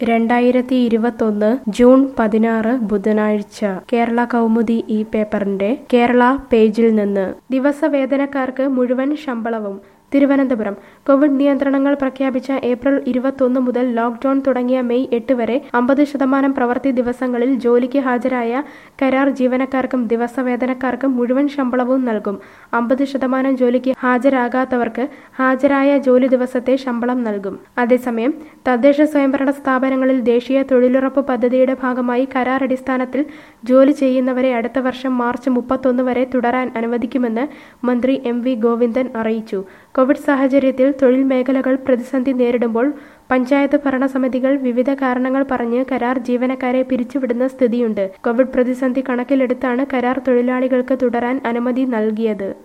രണ്ടായിരത്തി ഇരുപത്തൊന്ന് ജൂൺ പതിനാറ് ബുധനാഴ്ച കേരള കൗമുദി ഈ പേപ്പറിന്റെ കേരള പേജിൽ നിന്ന് ദിവസവേതനക്കാർക്ക് മുഴുവൻ ശമ്പളവും തിരുവനന്തപുരം കോവിഡ് നിയന്ത്രണങ്ങൾ പ്രഖ്യാപിച്ച ഏപ്രിൽ ഇരുപത്തൊന്ന് മുതൽ ലോക്ഡൌൺ തുടങ്ങിയ മെയ് എട്ട് വരെ അമ്പത് ശതമാനം പ്രവൃത്തി ദിവസങ്ങളിൽ ജോലിക്ക് ഹാജരായ കരാർ ജീവനക്കാർക്കും ദിവസവേതനക്കാർക്കും മുഴുവൻ ശമ്പളവും നൽകും അമ്പത് ശതമാനം ജോലിക്ക് ഹാജരാകാത്തവർക്ക് ഹാജരായ ജോലി ദിവസത്തെ ശമ്പളം നൽകും അതേസമയം തദ്ദേശ സ്വയംഭരണ സ്ഥാപനങ്ങളിൽ ദേശീയ തൊഴിലുറപ്പ് പദ്ധതിയുടെ ഭാഗമായി കരാർ അടിസ്ഥാനത്തിൽ ജോലി ചെയ്യുന്നവരെ അടുത്ത വർഷം മാർച്ച് മുപ്പത്തൊന്ന് വരെ തുടരാൻ അനുവദിക്കുമെന്ന് മന്ത്രി എം വി ഗോവിന്ദൻ അറിയിച്ചു കോവിഡ് സാഹചര്യത്തിൽ തൊഴിൽ മേഖലകൾ പ്രതിസന്ധി നേരിടുമ്പോൾ പഞ്ചായത്ത് ഭരണസമിതികൾ വിവിധ കാരണങ്ങൾ പറഞ്ഞ് കരാർ ജീവനക്കാരെ പിരിച്ചുവിടുന്ന സ്ഥിതിയുണ്ട് കോവിഡ് പ്രതിസന്ധി കണക്കിലെടുത്താണ് കരാർ തൊഴിലാളികൾക്ക് തുടരാൻ അനുമതി നൽകിയത്